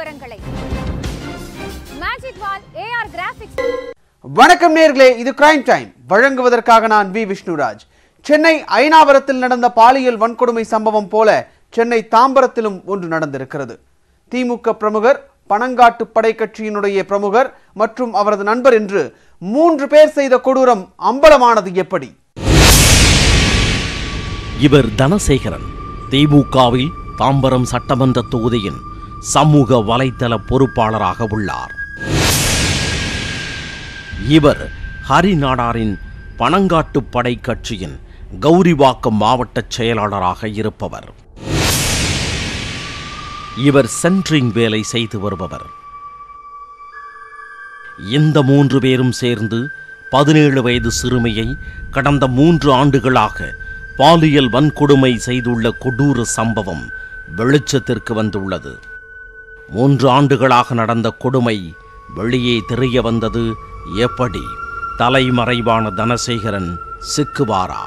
விவரங்களை மேஜிக் வால் AR graphics வணக்கம் நேர்களே இது கிரைம் டைம் வழங்குவதற்காக நான் வி விஷ்ணுராஜ் சென்னை ஐனாவரத்தில் நடந்த பாலியல் வன்கொடுமை சம்பவம் போல சென்னை தாம்பரத்திலும் ஒன்று நடந்திருக்கிறது திமுக பிரமுகர் பனங்காட்டு படை கட்சியினுடைய பிரமுகர் மற்றும் அவரது நண்பர் என்று மூன்று பேர் செய்த கொடூரம் அம்பலமானது எப்படி இவர் தனசேகரன் திமுகவில் தாம்பரம் சட்டமன்ற தொகுதியின் சமூக வலைத்தள பொறுப்பாளராக உள்ளார் இவர் ஹரிநாடாரின் பனங்காட்டு படை கட்சியின் கௌரிவாக்கம் மாவட்ட செயலாளராக இருப்பவர் இவர் சென்ட்ரிங் வேலை செய்து வருபவர் இந்த மூன்று பேரும் சேர்ந்து பதினேழு வயது சிறுமியை கடந்த மூன்று ஆண்டுகளாக பாலியல் வன்கொடுமை செய்துள்ள கொடூர சம்பவம் வெளிச்சத்திற்கு வந்துள்ளது மூன்று ஆண்டுகளாக நடந்த கொடுமை வெளியே தெரிய வந்தது எப்படி தலைமறைவான தனசேகரன் சிக்குவாரா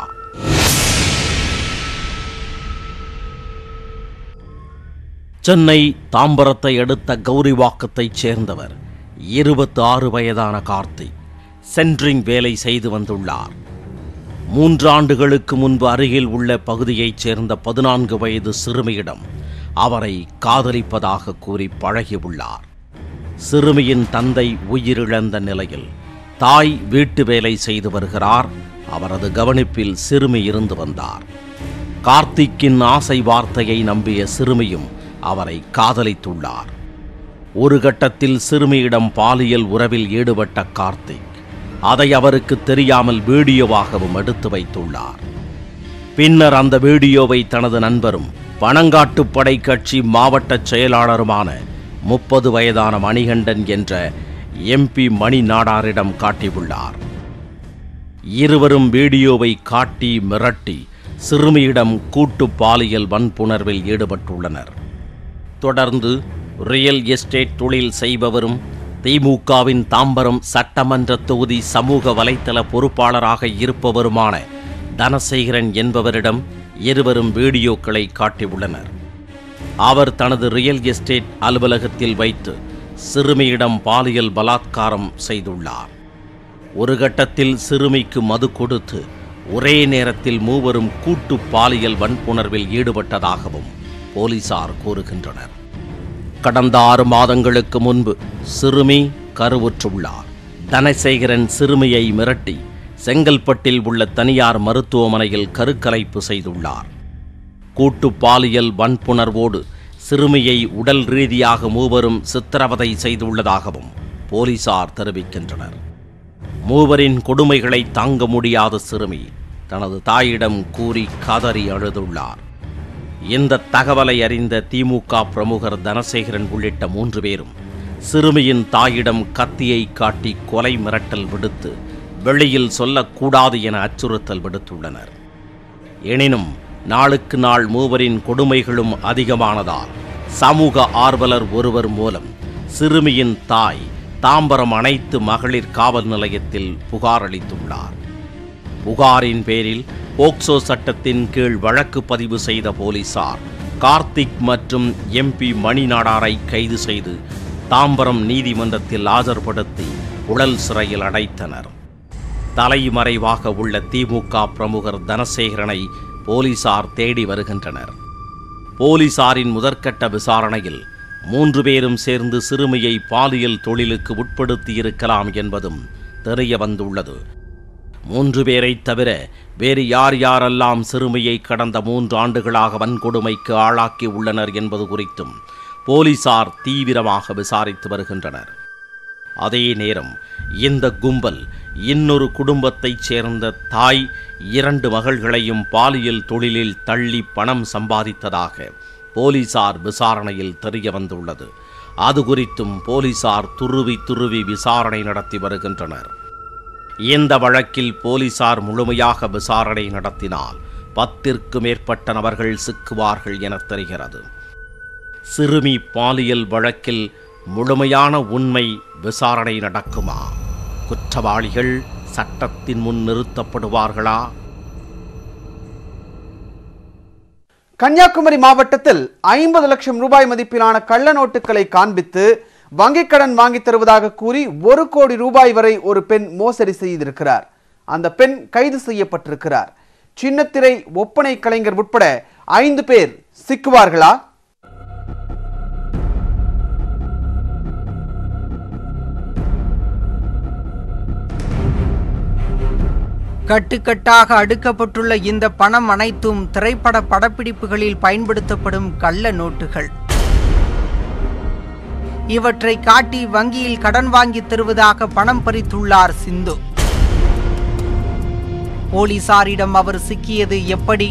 சென்னை தாம்பரத்தை அடுத்த கௌரிவாக்கத்தைச் சேர்ந்தவர் இருபத்தி ஆறு வயதான கார்த்திக் சென்ட்ரிங் வேலை செய்து வந்துள்ளார் மூன்று ஆண்டுகளுக்கு முன்பு அருகில் உள்ள பகுதியைச் சேர்ந்த பதினான்கு வயது சிறுமியிடம் அவரை காதலிப்பதாக கூறி பழகியுள்ளார் சிறுமியின் தந்தை உயிரிழந்த நிலையில் தாய் வீட்டு வேலை செய்து வருகிறார் அவரது கவனிப்பில் சிறுமி இருந்து வந்தார் கார்த்திக்கின் ஆசை வார்த்தையை நம்பிய சிறுமியும் அவரை காதலித்துள்ளார் ஒரு கட்டத்தில் சிறுமியிடம் பாலியல் உறவில் ஈடுபட்ட கார்த்திக் அதை அவருக்கு தெரியாமல் வீடியோவாகவும் எடுத்து வைத்துள்ளார் பின்னர் அந்த வீடியோவை தனது நண்பரும் பனங்காட்டுப்படை கட்சி மாவட்ட செயலாளருமான முப்பது வயதான மணிகண்டன் என்ற எம்பி மணி நாடாரிடம் காட்டியுள்ளார் இருவரும் வீடியோவை காட்டி மிரட்டி சிறுமியிடம் கூட்டு பாலியல் வன்புணர்வில் ஈடுபட்டுள்ளனர் தொடர்ந்து ரியல் எஸ்டேட் தொழில் செய்பவரும் திமுகவின் தாம்பரம் சட்டமன்ற தொகுதி சமூக வலைத்தள பொறுப்பாளராக இருப்பவருமான தனசேகரன் என்பவரிடம் இருவரும் வீடியோக்களை காட்டியுள்ளனர் அவர் தனது ரியல் எஸ்டேட் அலுவலகத்தில் வைத்து சிறுமியிடம் பாலியல் பலாத்காரம் செய்துள்ளார் ஒரு கட்டத்தில் சிறுமிக்கு மது கொடுத்து ஒரே நேரத்தில் மூவரும் கூட்டு பாலியல் வன்புணர்வில் ஈடுபட்டதாகவும் போலீசார் கூறுகின்றனர் கடந்த ஆறு மாதங்களுக்கு முன்பு சிறுமி கருவுற்றுள்ளார் தனசேகரன் சிறுமியை மிரட்டி செங்கல்பட்டில் உள்ள தனியார் மருத்துவமனையில் கருக்கலைப்பு செய்துள்ளார் கூட்டு பாலியல் வன்புணர்வோடு சிறுமியை உடல் ரீதியாக மூவரும் சித்திரவதை செய்துள்ளதாகவும் போலீசார் தெரிவிக்கின்றனர் மூவரின் கொடுமைகளை தாங்க முடியாத சிறுமி தனது தாயிடம் கூறி கதறி அழுதுள்ளார் இந்த தகவலை அறிந்த திமுக பிரமுகர் தனசேகரன் உள்ளிட்ட மூன்று பேரும் சிறுமியின் தாயிடம் கத்தியை காட்டி கொலை மிரட்டல் விடுத்து வெளியில் சொல்லக்கூடாது என அச்சுறுத்தல் விடுத்துள்ளனர் எனினும் நாளுக்கு நாள் மூவரின் கொடுமைகளும் அதிகமானதால் சமூக ஆர்வலர் ஒருவர் மூலம் சிறுமியின் தாய் தாம்பரம் அனைத்து மகளிர் காவல் நிலையத்தில் புகார் அளித்துள்ளார் புகாரின் பேரில் போக்சோ சட்டத்தின் கீழ் வழக்கு பதிவு செய்த போலீசார் கார்த்திக் மற்றும் எம்பி மணிநாடாரை கைது செய்து தாம்பரம் நீதிமன்றத்தில் ஆஜர்படுத்தி உடல் சிறையில் அடைத்தனர் தலைமறைவாக உள்ள திமுக பிரமுகர் தனசேகரனை போலீசார் தேடி வருகின்றனர் போலீசாரின் முதற்கட்ட விசாரணையில் மூன்று பேரும் சேர்ந்து சிறுமியை பாலியல் தொழிலுக்கு உட்படுத்தி இருக்கலாம் என்பதும் தெரிய வந்துள்ளது மூன்று பேரைத் தவிர வேறு யார் யாரெல்லாம் சிறுமியை கடந்த மூன்று ஆண்டுகளாக வன்கொடுமைக்கு ஆளாக்கி உள்ளனர் என்பது குறித்தும் போலீசார் தீவிரமாக விசாரித்து வருகின்றனர் அதே நேரம் இந்த கும்பல் இன்னொரு குடும்பத்தைச் சேர்ந்த தாய் இரண்டு மகள்களையும் பாலியல் தொழிலில் தள்ளி பணம் சம்பாதித்ததாக போலீசார் விசாரணையில் தெரிய வந்துள்ளது அது குறித்தும் போலீசார் துருவி துருவி விசாரணை நடத்தி வருகின்றனர் இந்த வழக்கில் போலீசார் முழுமையாக விசாரணை நடத்தினால் பத்திற்கு மேற்பட்ட நபர்கள் சிக்குவார்கள் என தெரிகிறது சிறுமி பாலியல் வழக்கில் முழுமையான உண்மை விசாரணை நடக்குமா குற்றவாளிகள் சட்டத்தின் முன் நிறுத்தப்படுவார்களா கன்னியாகுமரி மாவட்டத்தில் ஐம்பது லட்சம் ரூபாய் மதிப்பிலான கள்ள நோட்டுகளை காண்பித்து வங்கிக் கடன் வாங்கித் தருவதாக கூறி ஒரு கோடி ரூபாய் வரை ஒரு பெண் மோசடி செய்திருக்கிறார் அந்த பெண் கைது செய்யப்பட்டிருக்கிறார் சின்னத்திரை ஒப்பனை கலைஞர் உட்பட ஐந்து பேர் சிக்குவார்களா கட்டுக்கட்டாக அடுக்கப்பட்டுள்ள இந்த பணம் அனைத்தும் திரைப்பட படப்பிடிப்புகளில் பயன்படுத்தப்படும் கள்ள நோட்டுகள் இவற்றை காட்டி வங்கியில் கடன் வாங்கித் தருவதாக பணம் பறித்துள்ளார் சிந்து போலீசாரிடம் அவர் சிக்கியது எப்படி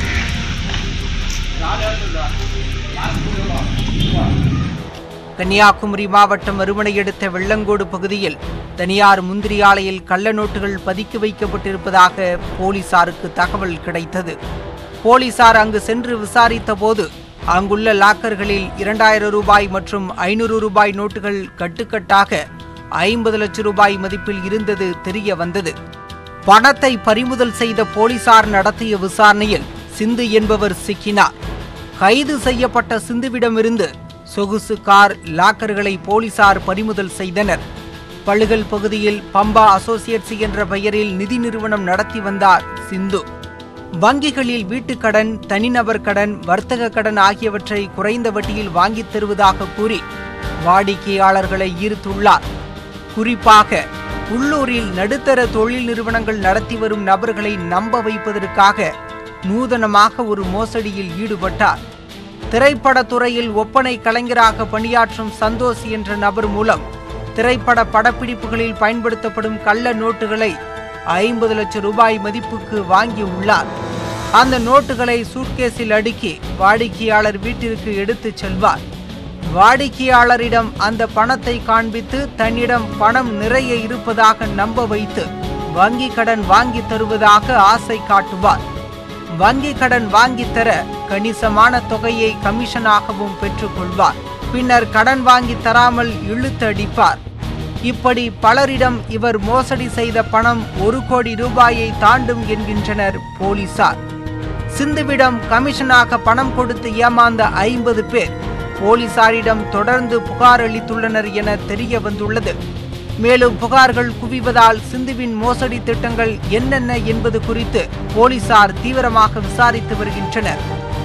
கன்னியாகுமரி மாவட்டம் அருமனை அடுத்த வெள்ளங்கோடு பகுதியில் தனியார் முந்திரி ஆலையில் கள்ள நோட்டுகள் பதுக்கி வைக்கப்பட்டிருப்பதாக போலீசாருக்கு தகவல் கிடைத்தது போலீசார் அங்கு சென்று விசாரித்த போது அங்குள்ள லாக்கர்களில் இரண்டாயிரம் ரூபாய் மற்றும் ஐநூறு ரூபாய் நோட்டுகள் கட்டுக்கட்டாக ஐம்பது லட்சம் ரூபாய் மதிப்பில் இருந்தது தெரிய வந்தது பணத்தை பறிமுதல் செய்த போலீசார் நடத்திய விசாரணையில் சிந்து என்பவர் சிக்கினார் கைது செய்யப்பட்ட சிந்துவிடமிருந்து சொகுசு கார் லாக்கர்களை போலீசார் பறிமுதல் செய்தனர் பழுகல் பகுதியில் பம்பா அசோசியேட்ஸ் என்ற பெயரில் நிதி நிறுவனம் நடத்தி வந்தார் சிந்து வங்கிகளில் வீட்டுக் கடன் தனிநபர் கடன் வர்த்தக கடன் ஆகியவற்றை குறைந்த வட்டியில் வாங்கித் தருவதாக கூறி வாடிக்கையாளர்களை ஈர்த்துள்ளார் குறிப்பாக உள்ளூரில் நடுத்தர தொழில் நிறுவனங்கள் நடத்தி வரும் நபர்களை நம்ப வைப்பதற்காக நூதனமாக ஒரு மோசடியில் ஈடுபட்டார் திரைப்படத்துறையில் ஒப்பனை கலைஞராக பணியாற்றும் சந்தோஷ் என்ற நபர் மூலம் திரைப்பட படப்பிடிப்புகளில் பயன்படுத்தப்படும் கள்ள நோட்டுகளை ஐம்பது லட்சம் ரூபாய் மதிப்புக்கு வாங்கியுள்ளார் அந்த நோட்டுகளை சூட்கேஸில் அடுக்கி வாடிக்கையாளர் வீட்டிற்கு எடுத்துச் செல்வார் வாடிக்கையாளரிடம் அந்த பணத்தை காண்பித்து தன்னிடம் பணம் நிறைய இருப்பதாக நம்ப வைத்து வங்கி கடன் வாங்கி தருவதாக ஆசை காட்டுவார் வங்கி கடன் வாங்கி தர கணிசமான தொகையை கமிஷனாகவும் பெற்றுக்கொள்வார் பின்னர் கடன் வாங்கி தராமல் இழுத்து அடிப்பார் இப்படி பலரிடம் இவர் மோசடி செய்த பணம் ஒரு கோடி ரூபாயை தாண்டும் என்கின்றனர் போலீசார் சிந்துவிடம் கமிஷனாக பணம் கொடுத்து ஏமாந்த ஐம்பது பேர் போலீசாரிடம் தொடர்ந்து புகார் அளித்துள்ளனர் என தெரிய வந்துள்ளது மேலும் புகார்கள் குவிவதால் சிந்துவின் மோசடி திட்டங்கள் என்னென்ன என்பது குறித்து போலீசார் தீவிரமாக விசாரித்து வருகின்றனர்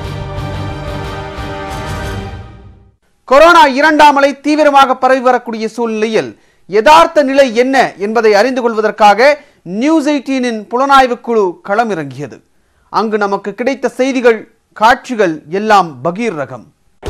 கொரோனா இரண்டாம் அலை தீவிரமாக பரவி வரக்கூடிய சூழ்நிலையில் யதார்த்த நிலை என்ன என்பதை அறிந்து கொள்வதற்காக நியூஸ் எயிட்டீனின் புலனாய்வு குழு களமிறங்கியது அங்கு நமக்கு கிடைத்த செய்திகள் காட்சிகள் எல்லாம் பகீர் ரகம்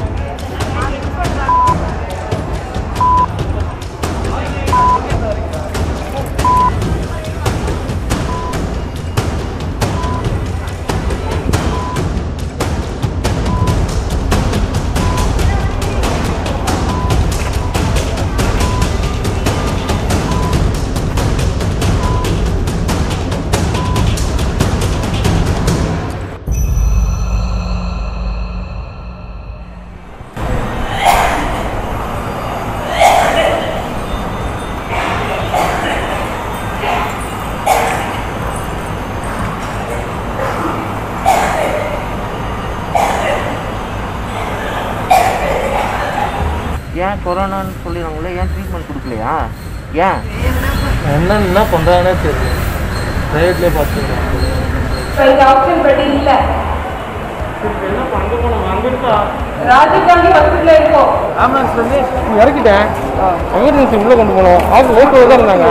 ஏன் கொரோனான்னு சொல்லிடுறாங்களே ஏன் ட்ரீட்மெண்ட் கொடுக்கலையா ஏன் என்ன என்ன பண்ணுறாங்கன்னே தெரியல ப்ரைவேட்லேயே பார்த்துக்கிறேன் இந்த ஆப்ஷன் படி இல்ல என்ன பண்ண போனோம் வந்துருக்கா ராஜீவ்காந்தி ஹாஸ்பிட்டல் இருக்கோம் ஆம்புலன்ஸ் வந்து இறக்கிட்டேன் எமர்ஜென்சி உள்ளே கொண்டு போனோம் அவங்க ஓட்டு தான் இருந்தாங்க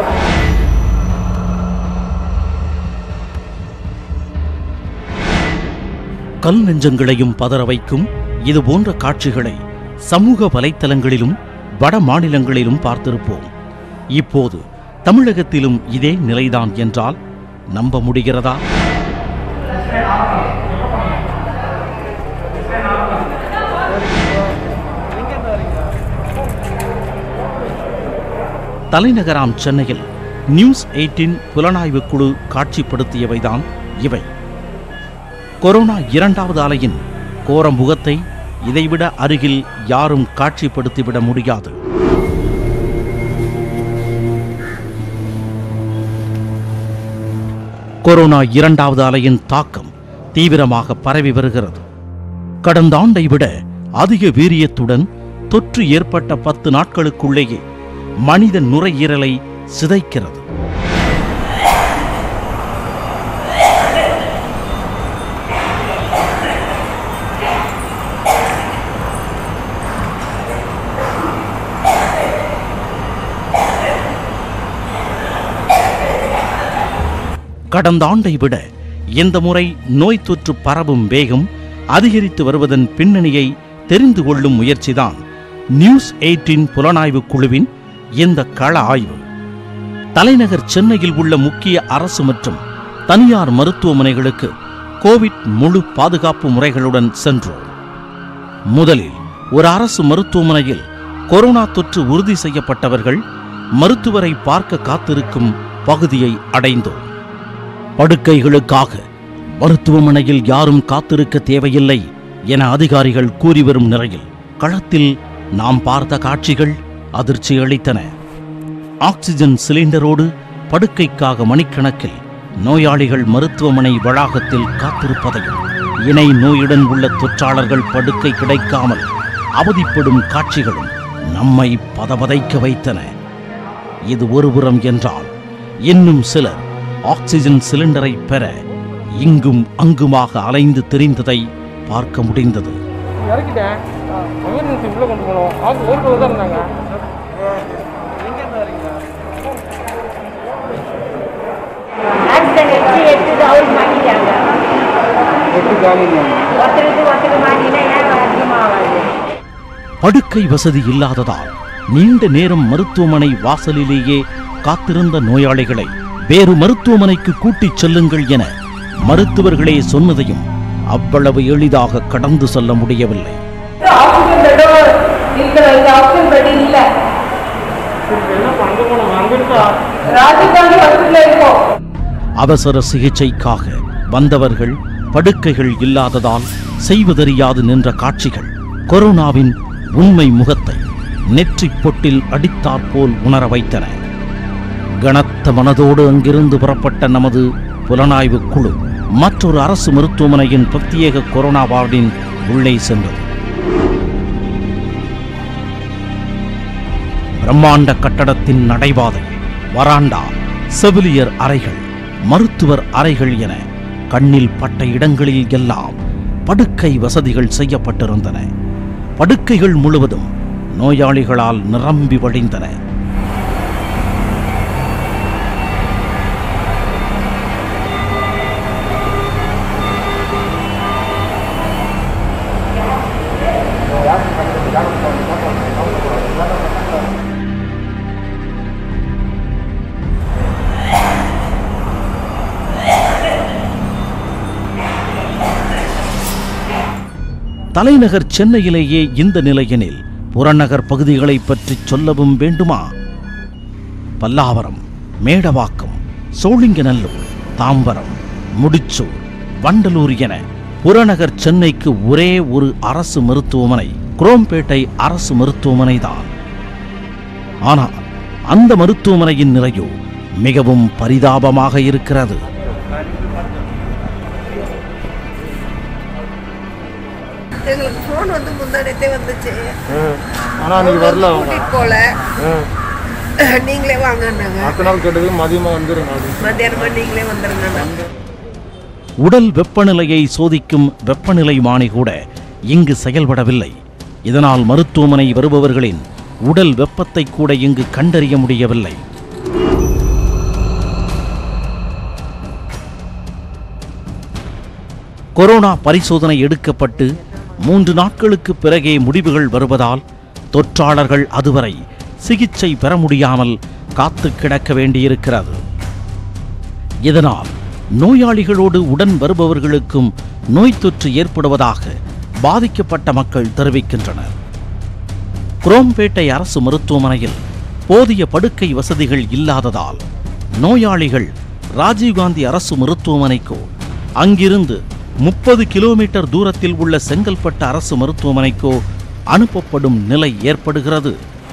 கல் நெஞ்சங்களையும் பதற வைக்கும் இது போன்ற காட்சிகளை சமூக வலைத்தளங்களிலும் வட மாநிலங்களிலும் பார்த்திருப்போம் இப்போது தமிழகத்திலும் இதே நிலைதான் என்றால் நம்ப முடிகிறதா தலைநகராம் சென்னையில் நியூஸ் எயிட்டின் புலனாய்வு குழு காட்சிப்படுத்தியவைதான் இவை கொரோனா இரண்டாவது அலையின் கோர முகத்தை இதைவிட அருகில் யாரும் காட்சிப்படுத்திவிட முடியாது கொரோனா இரண்டாவது அலையின் தாக்கம் தீவிரமாக பரவி வருகிறது கடந்த ஆண்டை விட அதிக வீரியத்துடன் தொற்று ஏற்பட்ட பத்து நாட்களுக்குள்ளேயே மனித நுரையீரலை சிதைக்கிறது கடந்த ஆண்டை விட இந்த முறை நோய் தொற்று பரவும் வேகம் அதிகரித்து வருவதன் பின்னணியை தெரிந்து கொள்ளும் முயற்சிதான் நியூஸ் எயிட்டின் புலனாய்வு குழுவின் இந்த கள ஆய்வு தலைநகர் சென்னையில் உள்ள முக்கிய அரசு மற்றும் தனியார் மருத்துவமனைகளுக்கு கோவிட் முழு பாதுகாப்பு முறைகளுடன் சென்றோம் முதலில் ஒரு அரசு மருத்துவமனையில் கொரோனா தொற்று உறுதி செய்யப்பட்டவர்கள் மருத்துவரை பார்க்க காத்திருக்கும் பகுதியை அடைந்தோம் படுக்கைகளுக்காக மருத்துவமனையில் யாரும் காத்திருக்க தேவையில்லை என அதிகாரிகள் கூறி வரும் நிலையில் களத்தில் நாம் பார்த்த காட்சிகள் அதிர்ச்சி அளித்தன ஆக்சிஜன் சிலிண்டரோடு படுக்கைக்காக மணிக்கணக்கில் நோயாளிகள் மருத்துவமனை வளாகத்தில் காத்திருப்பதையும் இணை நோயுடன் உள்ள தொற்றாளர்கள் படுக்கை கிடைக்காமல் அவதிப்படும் காட்சிகளும் நம்மை பதபதைக்க வைத்தன இது ஒருபுறம் என்றால் இன்னும் சிலர் ஆக்சிஜன் சிலிண்டரை பெற இங்கும் அங்குமாக அலைந்து திரிந்ததை பார்க்க முடிந்தது இறக்கிட்டேன் எமர்ஜென்சி உள்ளே கொண்டு போனோம் அவங்க ஓட்டுல தான் இருந்தாங்க ஆக்சிடென்ட் எடுத்து எடுத்தது அவருக்கு மாட்டிட்டாங்க ஒருத்தருக்கு ஒருத்தருக்கு மாட்டினா ஏன் அதிகமாகாது படுக்கை வசதி இல்லாததால் நீண்ட நேரம் மருத்துவமனை வாசலிலேயே காத்திருந்த நோயாளிகளை வேறு மருத்துவமனைக்கு கூட்டிச் செல்லுங்கள் என மருத்துவர்களே சொன்னதையும் அவ்வளவு எளிதாக கடந்து செல்ல முடியவில்லை ஆக்சிஜன் பெட்டோ இருக்கிற இந்த ஆக்சிஜன் பெட் இல்ல என்னப்பா அங்கே போனோம் அங்கே இருக்கா ராஜீவ்காந்தி ஹாஸ்பிட்டல்ல இருக்கோம் அவசர சிகிச்சைக்காக வந்தவர்கள் படுக்கைகள் இல்லாததால் செய்வதறியாது நின்ற காட்சிகள் கொரோனாவின் உண்மை முகத்தை நெற்றிப் பொட்டில் அடித்தாற்போல் உணர வைத்தன கனத்த மனதோடு அங்கிருந்து புறப்பட்ட நமது புலனாய்வு குழு மற்றொரு அரசு மருத்துவமனையின் பிரத்யேக கொரோனா வார்டின் உள்ளே சென்றது பிரம்மாண்ட கட்டடத்தின் நடைபாதை வராண்டா செவிலியர் அறைகள் மருத்துவர் அறைகள் என கண்ணில் பட்ட இடங்களில் எல்லாம் படுக்கை வசதிகள் செய்யப்பட்டிருந்தன படுக்கைகள் முழுவதும் நோயாளிகளால் நிரம்பி வழிந்தன தலைநகர் சென்னையிலேயே இந்த நிலையெனில் புறநகர் பகுதிகளைப் பற்றி சொல்லவும் வேண்டுமா பல்லாவரம் மேடவாக்கம் சோழிங்கநல்லூர் தாம்பரம் முடிச்சூர் வண்டலூர் என புறநகர் சென்னைக்கு ஒரே ஒரு அரசு மருத்துவமனை குரோம்பேட்டை அரசு மருத்துவமனை தான் ஆனால் அந்த மருத்துவமனையின் நிலையோ மிகவும் பரிதாபமாக இருக்கிறது எங்களுக்கு ஃபோன் வந்து முந்தானத்தே வந்துச்சு ஆனால் அன்றைக்கி வரல அவங்க கூட்டிட்டு போல நீங்களே வாங்கன்னாங்க அடுத்த நாள் கேட்டது மதியமாக வந்துருங்க அப்படின்னு மத்தியானமா நீங்களே வந்துருங்க உடல் வெப்பநிலையை சோதிக்கும் வெப்பநிலை மானி கூட இங்கு செயல்படவில்லை இதனால் மருத்துவமனை வருபவர்களின் உடல் வெப்பத்தை கூட இங்கு கண்டறிய முடியவில்லை கொரோனா பரிசோதனை எடுக்கப்பட்டு மூன்று நாட்களுக்கு பிறகே முடிவுகள் வருவதால் தொற்றாளர்கள் அதுவரை சிகிச்சை பெற முடியாமல் காத்து கிடக்க வேண்டியிருக்கிறது இதனால் நோயாளிகளோடு உடன் வருபவர்களுக்கும் நோய் தொற்று ஏற்படுவதாக பாதிக்கப்பட்ட மக்கள் தெரிவிக்கின்றனர் குரோம்பேட்டை அரசு மருத்துவமனையில் போதிய படுக்கை வசதிகள் இல்லாததால் நோயாளிகள் ராஜீவ்காந்தி அரசு மருத்துவமனைக்கோ அங்கிருந்து முப்பது கிலோமீட்டர் தூரத்தில் உள்ள செங்கல்பட்டு அரசு மருத்துவமனைக்கோ அனுப்பப்படும் நிலை ஏற்படுகிறது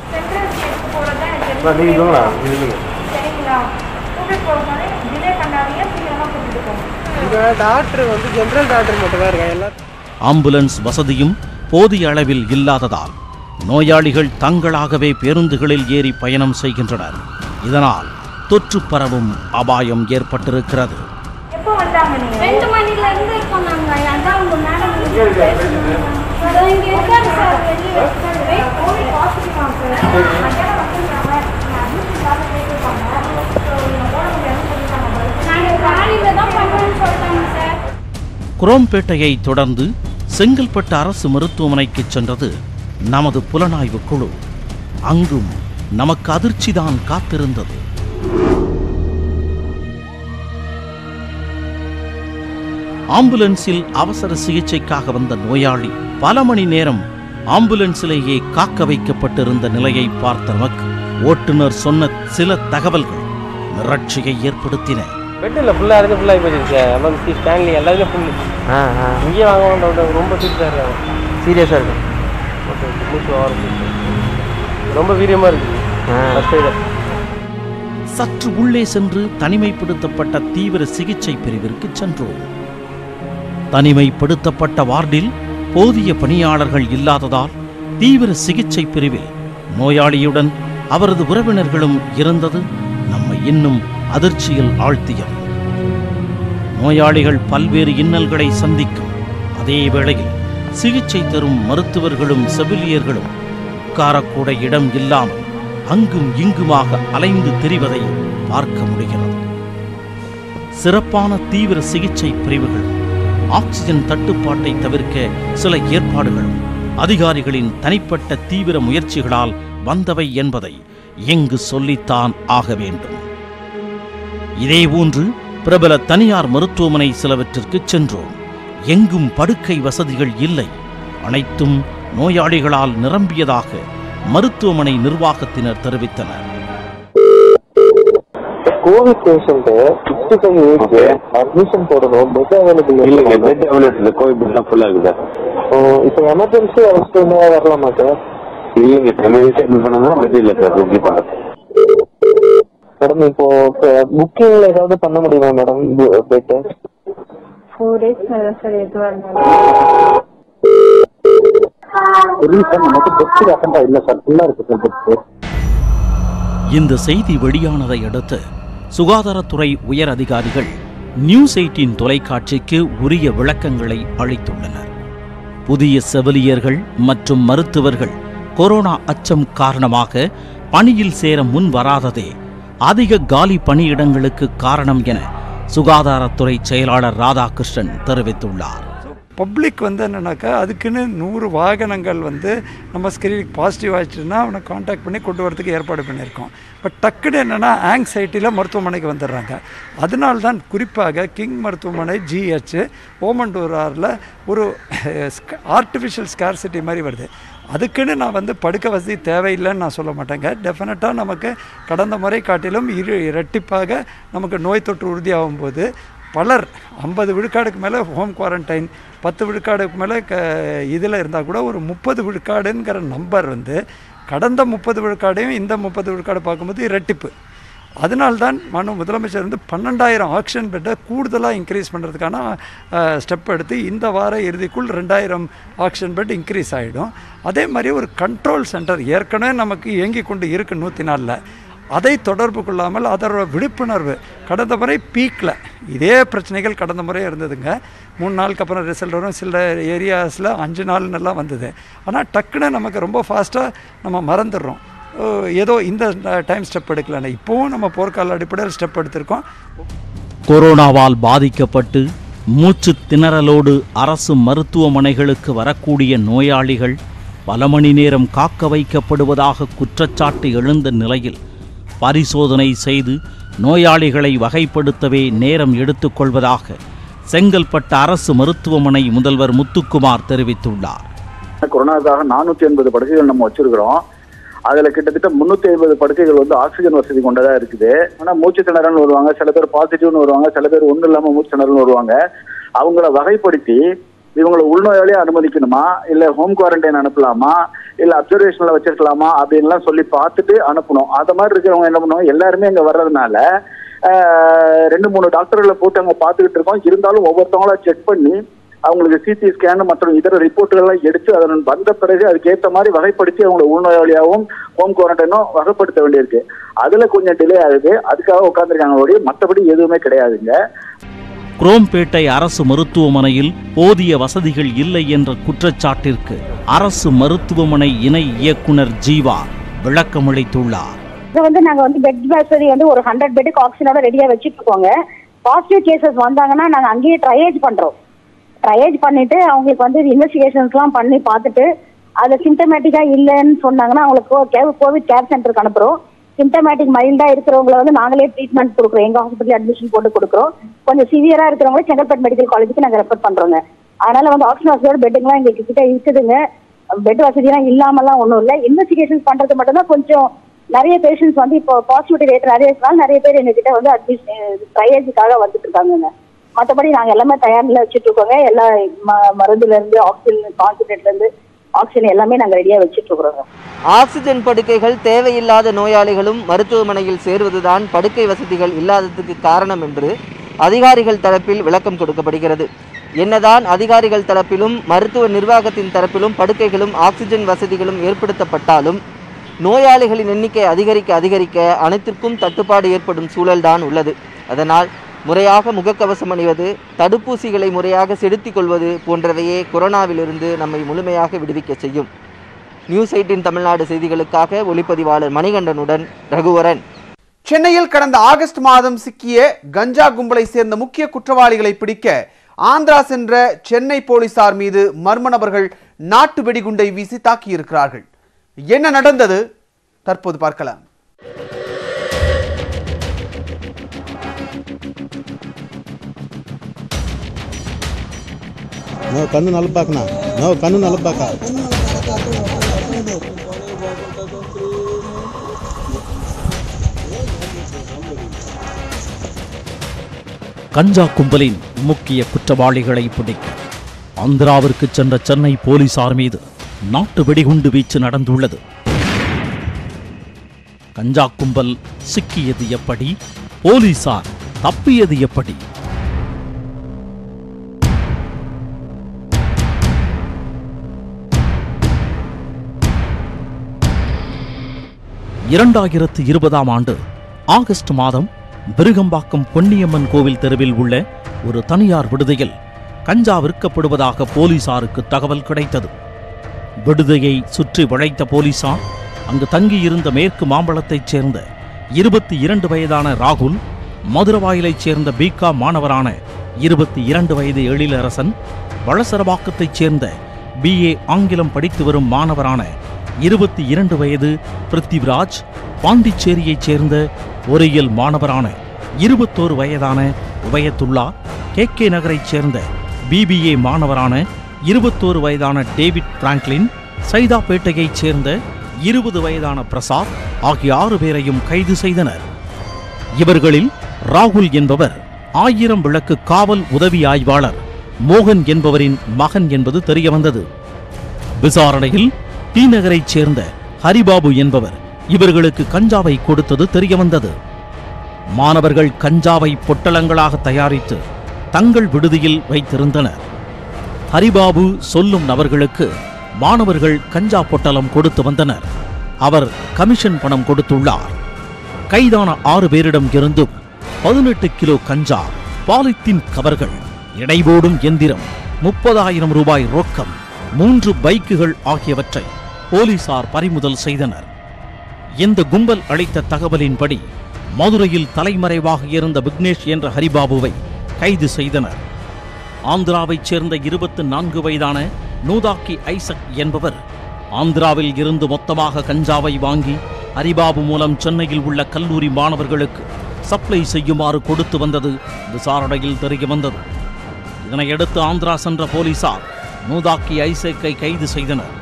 சரிங்களா கூட்டிட்டு போகிறோம் டிலே பண்ணாதீங்க சீக்கிரமா கூட்டிட்டு போங்க இங்கே டாக்டர் வந்து ஜென்ரல் டாக்டர் மட்டும் தான் இருக்காங்க எல்லாரும் ஆம்புலன்ஸ் வசதியும் போதிய அளவில் இல்லாததால் நோயாளிகள் தங்களாகவே பேருந்துகளில் ஏறி பயணம் செய்கின்றனர் இதனால் தொற்று பரவும் அபாயம் ஏற்பட்டிருக்கிறது எப்போ வந்தாங்க நீங்க ரெண்டு மணில இருந்து இருக்கோம் நாங்க அதான் உங்க மேடம் இதோ இங்க இருக்காரு சார் வெளியே இருக்காரு கோவிட் பாசிட்டிவ் ஆகும் சார் மத்தியானம் வந்துருக்காங்க அட்மிஷன் இல்லாத கேட்டிருக்காங்க ஸோ இவங்க போட முடியாதுன்னு சொல்லிட்டாங்க நாங்கள் காலையில் தான் பண்ணுவோம்னு சொல்லிட்டாங்க சார் குரோம்பேட்டையை தொடர்ந்து செங்கல்பட்டு அரசு மருத்துவமனைக்கு சென்றது நமது புலனாய்வு குழு அங்கும் நமக்கு அதிர்ச்சிதான் காத்திருந்தது ஆம்புலன்ஸில் அவசர சிகிச்சைக்காக வந்த நோயாளி பல மணி நேரம் ஆம்புலன்ஸிலேயே காக்க வைக்கப்பட்டிருந்த நிலையை பார்த்த நமக்கு ஓட்டுநர் சொன்ன சில தகவல்கள் மிரட்சியை ஏற்படுத்தின பெட்டில் ஃபுல்லாக இருக்கு ஃபுல்லாகி போயிடுச்சு எம்எம்சி ஸ்டான்லி எல்லாமே ஃபுல் ஆ ஆ இங்கேயே வாங்க வேண்டாம் ரொம்ப சீரியஸாக இருக்காங்க சீரியஸாக இருக்கு ஓகே ஓகே மூச்சு ஆறு மூச்சு ரொம்ப வீரியமாக இருக்குது ஃபஸ்ட் சைடு சற்று உள்ளே சென்று தனிமைப்படுத்தப்பட்ட தீவிர சிகிச்சை பிரிவிற்கு சென்றோம் தனிமைப்படுத்தப்பட்ட வார்டில் போதிய பணியாளர்கள் இல்லாததால் தீவிர சிகிச்சை பிரிவில் நோயாளியுடன் அவரது உறவினர்களும் இருந்தது நம்மை இன்னும் அதிர்ச்சியில் ஆழ்த்தியது நோயாளிகள் பல்வேறு இன்னல்களை சந்திக்கும் அதே வேளையில் சிகிச்சை தரும் மருத்துவர்களும் செவிலியர்களும் உட்காரக்கூட இடம் இல்லாமல் அங்கும் இங்குமாக அலைந்து திரிவதை பார்க்க முடிகிறது சிறப்பான தீவிர சிகிச்சை பிரிவுகளும் ஆக்சிஜன் தட்டுப்பாட்டை தவிர்க்க சில ஏற்பாடுகளும் அதிகாரிகளின் தனிப்பட்ட தீவிர முயற்சிகளால் வந்தவை என்பதை எங்கு சொல்லித்தான் ஆக வேண்டும் இதேபோன்று பிரபல தனியார் மருத்துவமனை சிலவற்றிற்கு சென்றோம் எங்கும் படுக்கை வசதிகள் இல்லை அனைத்தும் நோயாளிகளால் நிரம்பியதாக மருத்துவமனை நிர்வாகத்தினர் தெரிவித்தனர் Covid patient sixty five age admission போடணும் பெட் அவைலபிள் இல்லைங்க பெட் அவைலபிள் கோவிட் பெட்லாம் ஃபுல்லாக இருக்குது இப்போ எமர்ஜென்சி அவசியம் வரலாமா சார் இல்லைங்க எமர்ஜென்சி அட்மிட் பண்ணால் பெட் இல்லை சார் புக்கிங் பண்ண மேடம் இப்போ புக்கிங்ல ஏதாவது பண்ண முடியுமா madam bed four days sir எதுவாக இருந்தாலும் இல்லை சார் நமக்கு பெட் அக்கண்டா இல்லை சார் ஃபுல்லாக இருக்கு சார் பெட் இந்த செய்தி வெளியானதை அடுத்து சுகாதாரத்துறை உயர் அதிகாரிகள் நியூஸ் எயிட்டின் தொலைக்காட்சிக்கு உரிய விளக்கங்களை அளித்துள்ளனர் புதிய செவிலியர்கள் மற்றும் மருத்துவர்கள் கொரோனா அச்சம் காரணமாக பணியில் சேர முன் வராததே அதிக காலி பணியிடங்களுக்கு காரணம் என சுகாதாரத்துறை செயலாளர் ராதாகிருஷ்ணன் தெரிவித்துள்ளார் பப்ளிக் வந்து என்னன்னாக்கா அதுக்குன்னு நூறு வாகனங்கள் வந்து நம்ம ஸ்கிரீனிங் பாசிட்டிவ் ஆயிடுச்சுன்னா அவனை காண்டாக்ட் பண்ணி கொண்டு வரதுக்கு ஏற்பாடு பண்ணியிருக்கோம் பட் டக்குன்னு என்னென்னா ஆங்ஸைட்டியில் மருத்துவமனைக்கு வந்துடுறாங்க அதனால தான் குறிப்பாக கிங் மருத்துவமனை ஜிஹெச் ஓமண்டூராரில் ஒரு ஆர்டிஃபிஷியல் ஸ்கார்சிட்டி மாதிரி வருது அதுக்குன்னு நான் வந்து படுக்க வசதி தேவையில்லைன்னு நான் சொல்ல மாட்டேங்க டெஃபினட்டாக நமக்கு கடந்த முறை காட்டிலும் இரு இரட்டிப்பாக நமக்கு நோய் தொற்று உறுதியாகும் போது பலர் ஐம்பது விழுக்காடுக்கு மேலே ஹோம் குவாரண்டைன் பத்து விழுக்காடுக்கு மேலே க இதில் இருந்தால் கூட ஒரு முப்பது விழுக்காடுங்கிற நம்பர் வந்து கடந்த முப்பது விழுக்காடையும் இந்த முப்பது விழுக்காடு பார்க்கும்போது இரட்டிப்பு அதனால்தான் மனு முதலமைச்சர் வந்து பன்னெண்டாயிரம் ஆக்ஷன் பெட்டை கூடுதலாக இன்க்ரீஸ் பண்ணுறதுக்கான ஸ்டெப் எடுத்து இந்த வார இறுதிக்குள் ரெண்டாயிரம் ஆக்ஷன் பெட் இன்க்ரீஸ் ஆகிடும் அதே மாதிரி ஒரு கண்ட்ரோல் சென்டர் ஏற்கனவே நமக்கு இயங்கி கொண்டு இருக்கு நூற்றி நாலில் அதை தொடர்பு கொள்ளாமல் அதோட விழிப்புணர்வு கடந்த முறை பீக்கில் இதே பிரச்சனைகள் கடந்த முறை இருந்ததுங்க மூணு நாளுக்கு அப்புறம் ரிசல்ட் வரும் சில ஏரியாஸில் அஞ்சு நாள்னெல்லாம் வந்தது ஆனால் டக்குன்னு நமக்கு ரொம்ப ஃபாஸ்ட்டாக நம்ம மறந்துடுறோம் ஓ, ஏதோ இந்த டைம் ஸ்டெப் எடுக்கலன்னு இப்போவும் நம்ம போர்க்கால அடிப்படையில் ஸ்டெப் எடுத்திருக்கோம் கொரோனாவால் பாதிக்கப்பட்டு மூச்சு திணறலோடு அரசு மருத்துவமனைகளுக்கு வரக்கூடிய நோயாளிகள் பல மணி நேரம் காக்க வைக்கப்படுவதாக குற்றச்சாட்டு எழுந்த நிலையில் பரிசோதனை செய்து நோயாளிகளை வகைப்படுத்தவே நேரம் எடுத்துக்கொள்வதாக செங்கல்பட்டு அரசு மருத்துவமனை முதல்வர் முத்துக்குமார் தெரிவித்துள்ளார் கொரோனாவுக்காக நானூற்றி எண்பது படுக்கைகள் நம்ம வச்சிருக்கிறோம் அதுல கிட்டத்தட்ட முன்னூத்தி ஐம்பது படுக்கைகள் வந்து ஆக்சிஜன் வசதி கொண்டதா இருக்குது ஆனா மூச்சு திணறல்னு வருவாங்க சில பேர் பாசிட்டிவ்னு வருவாங்க சில பேர் ஒன்றும் இல்லாம மூச்சு திணறல்னு வருவாங்க அவங்கள வகைப்படுத்தி இவங்களை உள்நோயாளியே அனுமதிக்கணுமா இல்ல ஹோம் குவாரண்டைன் அனுப்பலாமா இல்ல அப்சர்வேஷன்ல வச்சிருக்கலாமா அப்படின்லாம் சொல்லி பார்த்துட்டு அனுப்பணும் அந்த மாதிரி இருக்கிறவங்க என்ன பண்ணுவாங்க எல்லாருமே இங்க வர்றதுனால ஆஹ், ரெண்டு மூணு டாக்டர்களை போட்டு அங்க பார்த்துக்கிட்டு இருக்கோம் இருந்தாலும் ஒவ்வொருத்தவங்களா செக் பண்ணி அவங்களுக்கு சிடி ஸ்கேன் மற்றும் இதர ரிப்போர்ட்டுகள்லாம் எடுத்து அதன் வந்த பிறகு அதுக்கேற்ற மாதிரி வகைப்படுத்தி அவங்களை உள்நோயாளியாகவும் ஹோம் குவாரண்டைனும் வகைப்படுத்த வேண்டியிருக்கு அதுல கொஞ்சம் டிலே ஆகுது அதுக்காக உட்காந்துருக்காங்க ஒழிய மற்றபடி எதுவுமே கிடையாதுங்க குரோம்பேட்டை அரசு மருத்துவமனையில் போதிய வசதிகள் இல்லை என்ற குற்றச்சாட்டிற்கு அரசு மருத்துவமனை இணை இயக்குனர் ஜீவா விளக்கமளித்துள்ளார் இதை வந்து நாங்க வந்து பெட் வசதி வந்து ஒரு ஹண்ட்ரட் பெட்டுக்கு ஆக்சிஜனோட ரெடியா வச்சுட்டு இருக்கோங்க பாசிட்டிவ் கேசஸ் வந்தாங்கன்னா நாங்க அங்கேயே ட்ரையேஜ் பண்றோம் ட்ரையேஜ் பண்ணிட்டு அவங்களுக்கு வந்து இன்வெஸ்டிகேஷன்ஸ்லாம் பண்ணி பார்த்துட்டு அது சிம்டமேட்டிக்கா இல்லைன்னு சொன்னாங்கன்னா அவங்களுக்கு கோவிட் கேர் சென்டருக்கு அனுப்புறோம் சிம்டமேட்டிக் மைல்டா இருக்கிறவங்கள வந்து நாங்களே ட்ரீட்மெண்ட் கொடுக்குறோம் எங்க ஹாஸ்பிட்டல் அட்மிஷன் போட்டு கொடுக்குறோம் கொஞ்சம் சிவியரா இருக்கிறவங்க செங்கல்பட்டு மெடிக்கல் காலேஜுக்கு நாங்க ரெஃபர் பண்றோங்க அதனால வந்து ஆக்சிஜன் வசதியோட பெட்டுங்கெல்லாம் எங்களுக்கு கிட்ட இருக்குதுங்க பெட் வசதிலாம் இல்லாமலாம் ஒன்றும் இல்லை இன்வெஸ்டிகேஷன் பண்றது மட்டும்தான் கொஞ்சம் நிறைய பேஷண்ட்ஸ் வந்து இப்போ பாசிட்டிவிட்டி ரேட் நிறைய இருக்கனால நிறைய பேர் எங்ககிட்ட வந்து அட்மிஷன் ட்ரையேஜுக்காக வந்துட்டு இருக்காங்கங்க மற்றபடி நாங்கள் எல்லாமே தயாரில் வச்சுட்டு இருக்கோங்க எல்லா ம- மருந்துல இருந்து ஆக்சிஜன் கான்சன்ட்ரேட்ல இருந்து ஆக்சிஜன் எல்லாமே நாங்கள் ரெடியா வச்சுட்டு இருக்கிறோங்க ஆக்சிஜன் படுக்கைகள் தேவையில்லாத நோயாளிகளும் மருத்துவமனையில் சேருவதுதான் படுக்கை வசதிகள் இல்லாததுக்கு காரணம் என்று அதிகாரிகள் தரப்பில் விளக்கம் கொடுக்கப்படுகிறது என்னதான் அதிகாரிகள் தரப்பிலும் மருத்துவ நிர்வாகத்தின் தரப்பிலும் படுக்கைகளும் ஆக்சிஜன் வசதிகளும் ஏற்படுத்தப்பட்டாலும் நோயாளிகளின் எண்ணிக்கை அதிகரிக்க அதிகரிக்க அனைத்திற்கும் தட்டுப்பாடு ஏற்படும் சூழல்தான் உள்ளது அதனால் முறையாக முகக்கவசம் அணிவது தடுப்பூசிகளை முறையாக செலுத்திக் கொள்வது போன்றவையே கொரோனாவிலிருந்து நம்மை முழுமையாக விடுவிக்க செய்யும் நியூஸ் எயிட்டின் தமிழ்நாடு செய்திகளுக்காக ஒளிப்பதிவாளர் மணிகண்டனுடன் ரகுவரன் சென்னையில் கடந்த ஆகஸ்ட் மாதம் சிக்கிய கஞ்சா கும்பலை சேர்ந்த முக்கிய குற்றவாளிகளை பிடிக்க ஆந்திரா சென்ற சென்னை போலீசார் மீது மர்ம நபர்கள் நாட்டு வெடிகுண்டை வீசி தாக்கியிருக்கிறார்கள் என்ன நடந்தது தற்போது பார்க்கலாம் ನಾವು ಕಣ್ಣು ನಲಪಾಕನ ನಾವು ಕಣ್ಣು ನಲಪಾಕ கஞ்சா கும்பலின் முக்கிய குற்றவாளிகளை பிடிக்க ஆந்திராவிற்கு சென்ற சென்னை போலீசார் மீது நாட்டு வெடிகுண்டு வீச்சு நடந்துள்ளது கஞ்சா கும்பல் சிக்கியது எப்படி போலீசார் தப்பியது எப்படி இரண்டாயிரத்து இருபதாம் ஆண்டு ஆகஸ்ட் மாதம் விருகம்பாக்கம் பொன்னியம்மன் கோவில் தெருவில் உள்ள ஒரு தனியார் விடுதியில் கஞ்சா விற்கப்படுவதாக போலீசாருக்கு தகவல் கிடைத்தது விடுதியை சுற்றி வளைத்த போலீசார் அங்கு தங்கியிருந்த மேற்கு மாம்பழத்தைச் சேர்ந்த இருபத்தி இரண்டு வயதான ராகுல் மதுரவாயிலைச் சேர்ந்த பீகா மாணவரான இருபத்தி இரண்டு வயது எழிலரசன் வளசரவாக்கத்தைச் சேர்ந்த பிஏ ஆங்கிலம் படித்து வரும் மாணவரான இருபத்தி இரண்டு வயது பிருத்திவிராஜ் பாண்டிச்சேரியைச் சேர்ந்த பொறியியல் மாணவரான இருபத்தோரு வயதான உபயத்துல்லா கே கே நகரைச் சேர்ந்த பிபிஏ மாணவரான இருபத்தோரு வயதான டேவிட் பிராங்க்லின் சைதாப்பேட்டையைச் சேர்ந்த இருபது வயதான பிரசாத் ஆகிய ஆறு பேரையும் கைது செய்தனர் இவர்களில் ராகுல் என்பவர் ஆயிரம் விளக்கு காவல் உதவி ஆய்வாளர் மோகன் என்பவரின் மகன் என்பது தெரியவந்தது விசாரணையில் டி நகரைச் சேர்ந்த ஹரிபாபு என்பவர் இவர்களுக்கு கஞ்சாவை கொடுத்தது தெரியவந்தது மாணவர்கள் கஞ்சாவை பொட்டலங்களாக தயாரித்து தங்கள் விடுதியில் வைத்திருந்தனர் ஹரிபாபு சொல்லும் நபர்களுக்கு மாணவர்கள் கஞ்சா பொட்டலம் கொடுத்து வந்தனர் அவர் கமிஷன் பணம் கொடுத்துள்ளார் கைதான ஆறு பேரிடம் இருந்தும் பதினெட்டு கிலோ கஞ்சா பாலித்தீன் கவர்கள் எடைபோடும் எந்திரம் முப்பதாயிரம் ரூபாய் ரொக்கம் மூன்று பைக்குகள் ஆகியவற்றை போலீசார் பறிமுதல் செய்தனர் இந்த கும்பல் அளித்த தகவலின்படி மதுரையில் தலைமறைவாக இருந்த விக்னேஷ் என்ற ஹரிபாபுவை கைது செய்தனர் ஆந்திராவைச் சேர்ந்த இருபத்து நான்கு வயதான நூதாக்கி ஐசக் என்பவர் ஆந்திராவில் இருந்து மொத்தமாக கஞ்சாவை வாங்கி ஹரிபாபு மூலம் சென்னையில் உள்ள கல்லூரி மாணவர்களுக்கு சப்ளை செய்யுமாறு கொடுத்து வந்தது விசாரணையில் தெரிய வந்தது இதனையடுத்து ஆந்திரா சென்ற போலீசார் நூதாக்கி ஐசக்கை கைது செய்தனர்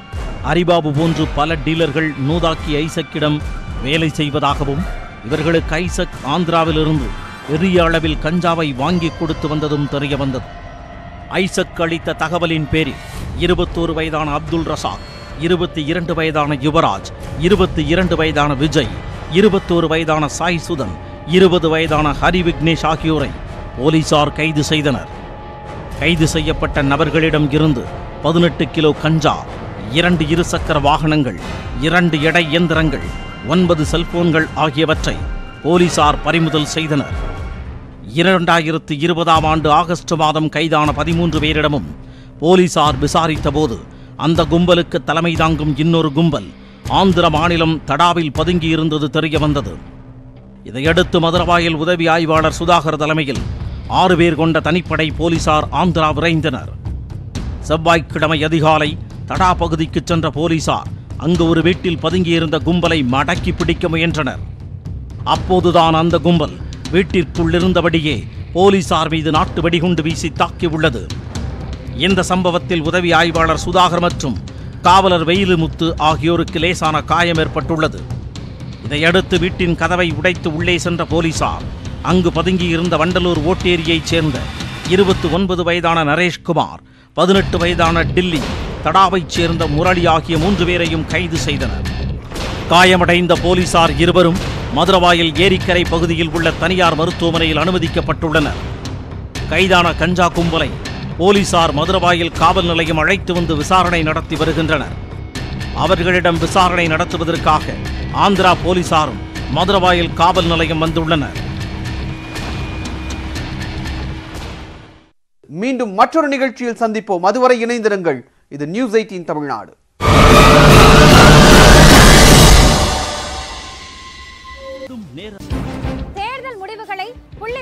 ஹரிபாபு போன்று பல டீலர்கள் நூதாக்கி ஐசக்கிடம் வேலை செய்வதாகவும் இவர்களுக்கு ஐசக் ஆந்திராவிலிருந்து பெரிய அளவில் கஞ்சாவை வாங்கி கொடுத்து வந்ததும் தெரிய வந்தது ஐசக் அளித்த தகவலின் பேரில் இருபத்தோரு வயதான அப்துல் ரசாக் இருபத்தி இரண்டு வயதான யுவராஜ் இருபத்தி இரண்டு வயதான விஜய் இருபத்தோரு வயதான சாய் சுதன் இருபது வயதான ஹரி விக்னேஷ் ஆகியோரை போலீசார் கைது செய்தனர் கைது செய்யப்பட்ட நபர்களிடம் இருந்து பதினெட்டு கிலோ கஞ்சா இரண்டு இருசக்கர வாகனங்கள் இரண்டு எடை இயந்திரங்கள் ஒன்பது செல்போன்கள் ஆகியவற்றை போலீசார் பறிமுதல் செய்தனர் இரண்டாயிரத்து இருபதாம் ஆண்டு ஆகஸ்ட் மாதம் கைதான பதிமூன்று பேரிடமும் போலீசார் விசாரித்தபோது அந்த கும்பலுக்கு தலைமை தாங்கும் இன்னொரு கும்பல் ஆந்திர மாநிலம் தடாவில் பதுங்கியிருந்தது தெரிய வந்தது இதையடுத்து மதுரவாயில் உதவி ஆய்வாளர் சுதாகர் தலைமையில் ஆறு பேர் கொண்ட தனிப்படை போலீசார் ஆந்திரா விரைந்தனர் செவ்வாய்க்கிழமை அதிகாலை தடா பகுதிக்கு சென்ற போலீசார் அங்கு ஒரு வீட்டில் பதுங்கியிருந்த கும்பலை மடக்கி பிடிக்க முயன்றனர் அப்போதுதான் அந்த கும்பல் வீட்டிற்குள் இருந்தபடியே போலீசார் மீது நாட்டு வெடிகுண்டு வீசி தாக்கியுள்ளது இந்த சம்பவத்தில் உதவி ஆய்வாளர் சுதாகர் மற்றும் காவலர் வெயிலுமுத்து ஆகியோருக்கு லேசான காயம் ஏற்பட்டுள்ளது இதையடுத்து வீட்டின் கதவை உடைத்து உள்ளே சென்ற போலீசார் அங்கு பதுங்கியிருந்த வண்டலூர் ஓட்டேரியைச் சேர்ந்த இருபத்தி ஒன்பது வயதான நரேஷ்குமார் பதினெட்டு வயதான டில்லி தடாவைச் சேர்ந்த முரளி ஆகிய மூன்று பேரையும் கைது செய்தனர் காயமடைந்த போலீசார் இருவரும் மதுரவாயில் ஏரிக்கரை பகுதியில் உள்ள தனியார் மருத்துவமனையில் அனுமதிக்கப்பட்டுள்ளனர் கைதான கஞ்சா கும்பலை போலீசார் மதுரவாயில் காவல் நிலையம் அழைத்து வந்து விசாரணை நடத்தி வருகின்றனர் அவர்களிடம் விசாரணை நடத்துவதற்காக ஆந்திரா போலீசாரும் மதுரவாயில் காவல் நிலையம் வந்துள்ளனர் மீண்டும் மற்றொரு நிகழ்ச்சியில் சந்திப்போம் அதுவரை இணைந்திருங்கள் இது நியூஸ் எயிட்டீன் தமிழ்நாடு நேரம்